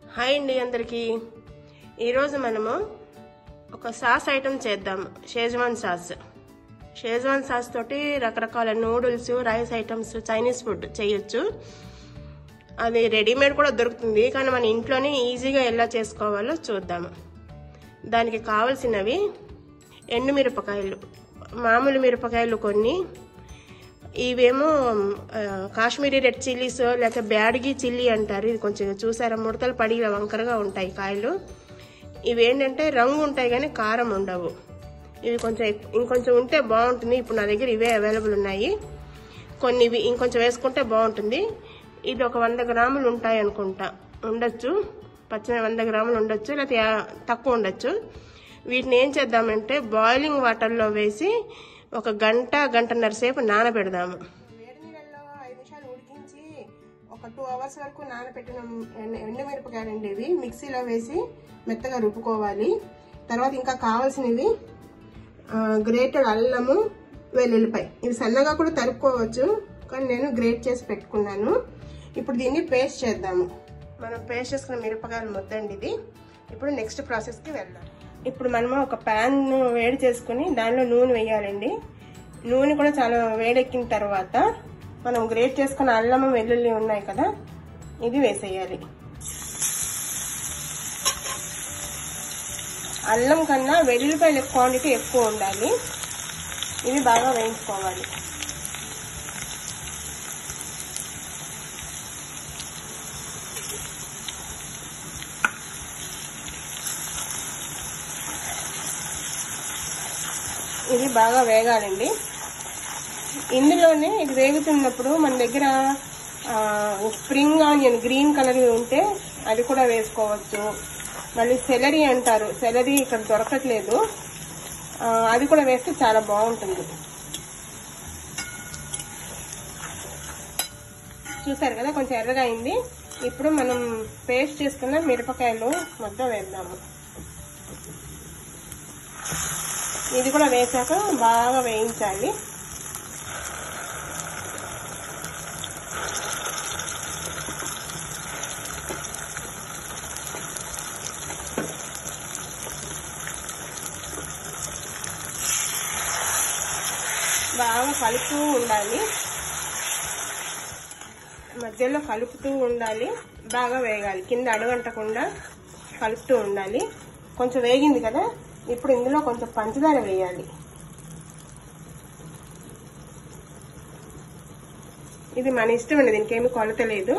hi అండి అందరికీ ఈరోజు మనము ఒక సాస్ ఐటమ్ చేద్దాం షేజ్వాన్ సాస్ షేజ్వాన్ సాస్ తోటి రకరకాల noodles rice items Chinese food చేయొచ్చు అది రెడీమేడ్ కూడా దొరుకుతుంది కానీ మన ఇంట్లోనే ఈజీగా ఎలా చేసుకోవాలో చూద్దాము దానికి కావలసినవి ఎండు మిరపకాయలు మామూలు మిరపకాయలు కొన్ని ఇవేమో ఆ, కాశ్మీరీ రెడ్ చిల్లీస్ లేకపోతే బ్యాడ్గి చిల్లీ అంటారు ఇది కొంచెం చూసారా ముడతలు పడి ఇలా వంకరగా ఉంటాయి కాయలు ఇవి ఏంటంటే రంగు ఉంటాయి కానీ కారం ఉండవు ఇవి కొంచెం ఎక్- ఇంకొంచెం ఉంటే బాగుంటుంది ఇప్పుడు నా దగ్గర ఇవే అవైలబుల్ ఉన్నాయి కొన్ని ఇవి ఇంకొంచెం వేసుకుంటే బాగుంటుంది ఇది ఒక వంద గ్రాములు ఉంటాయి అనుకుంటా ఉండొచ్చు పచ్చిన వంద గ్రాములు ఉండొచ్చు లేకపోతే యా- తక్కువ ఉండొచ్చు వీటిని ఏం చేద్దామంటే బాయిలింగ్ వాటర్లో వేసి ఒక గంట గంటన్నర సేపు నానబెడదాము వేడి నీళ్ళల్లో ఐదు నిమిషాలు ఉడికించి ఒక టూ అవర్స్ వరకు నానబెట్టిన ఎండు మిరపకాయలు అండి ఇవి మిక్సీలో వేసి మెత్తగా రుబ్బుకోవాలి తర్వాత ఇంకా కావాల్సినవి గ్రేటెడ్ అల్లము వెల్లుల్లిపాయ ఇవి సన్నగా కూడా తరుక్కోవచ్చు కానీ నేను గ్రేట్ చేసి పెట్టుకున్నాను ఇప్పుడు దీన్ని పేస్ట్ చేద్దాము మనం పేస్ట్ చేసుకున్న మిరపకాయలు ముద్దండి ఇది ఇప్పుడు నెక్స్ట్ ప్రాసెస్కి వెళ్దాం ఇప్పుడు మనము ఒక ప్యాన్ వేడి చేసుకుని దానిలో నూనె వేయాలండి నూనె కూడా చాలా వేడెక్కిన తర్వాత మనం గ్రేట్ చేసుకున్న అల్లము వెల్లుల్లి ఉన్నాయి కదా ఇది వేసేయాలి అల్లం కన్నా వెల్లుల్లిపాయల క్వాంటిటీ ఎక్కువ ఉండాలి ఇవి బాగా వేయించుకోవాలి ఇది బాగా వేగాలండి ఇందులోనే ఇది వేగుతున్నప్పుడు మన దగ్గర ఆ, స్ప్రింగ్ ఆనియన్ గ్రీన్ కలర్ ఉంటే అది కూడా వేసుకోవచ్చు మళ్ళీ సెలరీ అంటారు సెలరీ ఇక్కడ దొరకట్లేదు ఆ, అది కూడా వేస్తే చాలా బాగుంటుంది చూసారు కదా కొంచెం ఎర్రగా అయింది ఇప్పుడు మనం పేస్ట్ చేసుకున్న మిరపకాయలు మొత్తం వేద్దాము ఇది కూడా వేసాక బాగా వేయించాలి బాగా కలుపుతూ ఉండాలి మధ్యలో కలుపుతూ ఉండాలి బాగా వేగాలి కింద అడుగంటకుండా కలుపుతూ ఉండాలి కొంచెం వేగింది కదా ఇప్పుడు ఇందులో కొంచెం పంచదార వేయాలి ఇది మన ఇష్టం అండి దీనికి ఏమి కొలత లేదు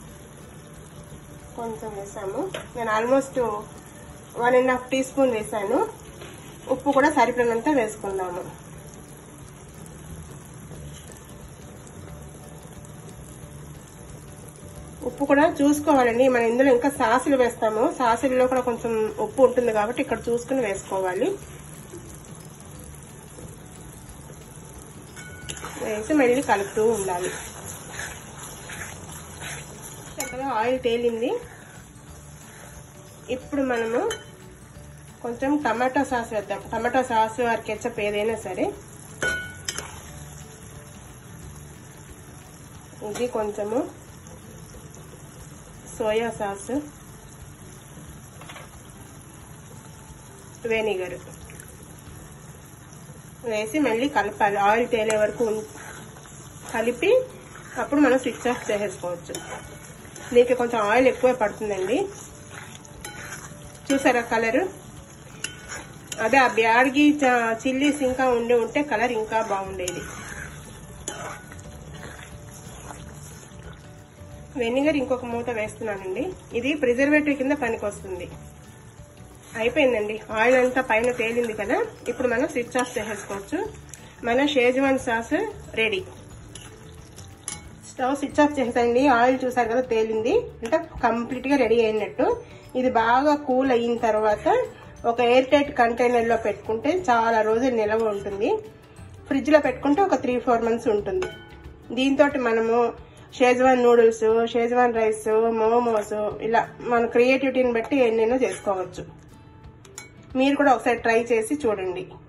కొంచెం వేసాము నేను almost one and half teaspoon వేసాను ఉప్పు కూడా సరిపడినంత వేసుకుందాము ఉప్పు కూడా చూసుకోవాలండి మనం ఇందులో ఇంకా సాసులు వేస్తాము సాసులలో కూడా కొంచెం ఉప్పు ఉంటుంది కాబట్టి ఇక్కడ చూసుకుని వేసుకోవాలి వేసి మళ్ళీ కలుపుతూ ఉండాలి చక్కగా ఆయిల్ తేలింది ఇప్పుడు మనము కొంచెం టమాటో సాస్ వేద్దాం టమాటో సాస్ ఆర్ కెచ్చప్ ఏదైనా సరే ఇది కొంచెము సోయా సాస్ వెనిగర్ వేసి మళ్ళీ కలపాలి ఆయిల్ తేలే వరకు ఉం- కలిపి అప్పుడు మనం స్విచ్ ఆఫ్ చేసేసుకోవచ్చు దీనికి కొంచెం ఆయిల్ ఎక్కువ పడుతుందండి చూసారా కలర్ అదే ఆ బ్యాడ్గి చిల్లీస్ ఇంకా ఉండి ఉంటే కలర్ ఇంకా బాగుండేది వెనిగర్ ఇంకొక మూత వేస్తున్నానండి ఇది ప్రిజర్వేటివ్ కింద పనికొస్తుంది అయిపోయిందండి ఆయిల్ అంతా పైన తేలింది కదా ఇప్పుడు మనం స్విచ్ ఆఫ్ చేసేసుకోవచ్చు మన Schezwan sauce ready stove switch off చేసేయండి ఆయిల్ చూసారు కదా తేలింది అంటే కంప్లీట్ గా రెడీ అయినట్టు ఇది బాగా కూల్ అయిన తర్వాత ఒక ఎయిర్ టైట్ కంటైనర్ లో పెట్టుకుంటే చాలా రోజులు నిలవ ఉంటుంది ఫ్రిడ్జ్ లో పెట్టుకుంటే ఒక త్రీ ఫోర్ మంత్స్ ఉంటుంది దీంతో మనము Schezwan noodles Schezwan rice momos ఇలా మన క్రియేటివిటీని బట్టి ఎన్నెన్నో చేసుకోవచ్చు మీరు కూడా ఒకసారి ట్రై చేసి చూడండి